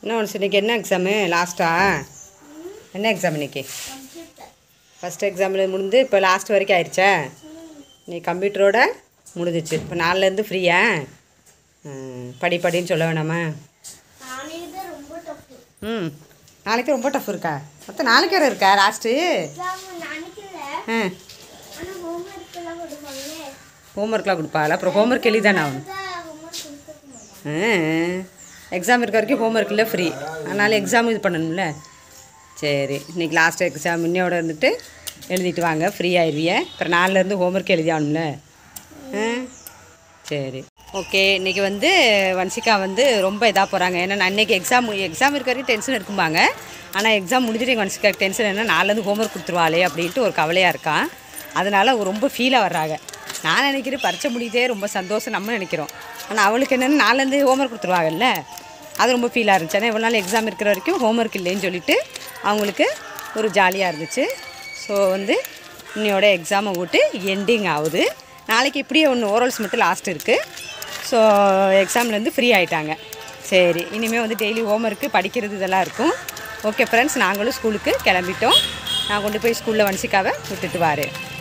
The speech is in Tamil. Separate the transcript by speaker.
Speaker 1: என்ன ஒன்று இன்னைக்கு என்ன எக்ஸாமு லாஸ்ட்டா என்ன எக்ஸாம் இன்னைக்கு ஃபஸ்ட் எக்ஸாமில் முடிந்து இப்போ லாஸ்ட் வரைக்கும் ஆயிடுச்சா நீ கம்ப்யூட்டரோட முடிஞ்சிச்சு இப்போ நாலுலேருந்து ஃப்ரீயா ம், படி படின்னு சொல்ல வேணாமா
Speaker 2: நாளைக்கு தான் ரொம்ப டஃப்
Speaker 1: ம் நாளைக்கு ரொம்ப டஃப் இருக்கா மொத்தம் நாளைக்கு வரை இருக்கா லாஸ்ட்டு
Speaker 2: எக்ஸாம் நினைக்கல
Speaker 1: ஆ
Speaker 2: ஆனால் ஹோம்ஒர்க் எல்லாம் கொடுப்பாங்களே
Speaker 1: ஹோம்ஒர்க்லாம் கொடுப்பாள் அப்புறம் ஹோம்ஒர்க் எழுதி தானே ஆகணும்
Speaker 2: தான் ஹோம்ஒர்க் கொடுத்துக்க மாட்டாங்க
Speaker 1: எக்ஸாம் இருக்க வரைக்கும் ஹோம்ஒர்க் இல்லை ஃப்ரீ அதனால் எக்ஸாம் இது பண்ணணும்ல சரி இன்னைக்கு லாஸ்ட் எக்ஸாம் இன்னையோட இருந்துட்டு எழுதிட்டு வாங்க ஃப்ரீ ஆயிடுவிய அப்புறம் நாலுலேருந்து ஹோம்ஒர்க் எழுதி ஆகணும்ல ஆ சரி ஓகே இன்றைக்கி வந்து வன்சிகா வந்து ரொம்ப இதாக போகிறாங்க ஏன்னா நான் இன்றைக்கி எக்ஸாம் எக்ஸாம் இருக்க வரைக்கும் டென்ஷன் இருக்கும்பாங்க ஆனால் எக்ஸாம் முடிஞ்சுட்டு எங்கள் வன்சிகா டென்ஷன் என்ன நாலுலேருந்து ஹோம்ஒர்க் கொடுத்துருவாளே அப்படின்ட்டு ஒரு கவலையாக இருக்கான் அதனால் அவங்க ரொம்ப ஃபீலாக வர்றாங்க நான் நினைக்கிறேன் பரிச்சை முடியுதே ரொம்ப சந்தோஷம் நம்ம நினைக்கிறோம் ஆனால் அவளுக்கு என்னென்னு நாலுலேருந்து ஹோம்ஒர்க் கொடுத்துருவாங்கல்ல அது ரொம்ப ஃபீலாக இருந்துச்சு ஆனால் இவ்வளோ நாள் எக்ஸாம் இருக்கிற வரைக்கும் ஹோம்ஒர்க் இல்லைன்னு சொல்லிட்டு அவங்களுக்கு ஒரு ஜாலியாக இருந்துச்சு ஸோ வந்து இன்னையோட எக்ஸாமை விட்டு எண்டிங் ஆகுது நாளைக்கு இப்படியே ஒன்று ஓரல்ஸ் மட்டும் லாஸ்ட் இருக்குது ஸோ எக்ஸாம்லேருந்து ஃப்ரீ ஆயிட்டாங்க சரி இனிமேல் வந்து டெய்லி ஹோம்ஒர்க்கு படிக்கிறது இதெல்லாம் இருக்கும் ஓகே ஃப்ரெண்ட்ஸ் நாங்களும் ஸ்கூலுக்கு கிளம்பிட்டோம் நான் கொண்டு போய் ஸ்கூலில் வன்சிக்காவை விட்டுட்டு வாரேன்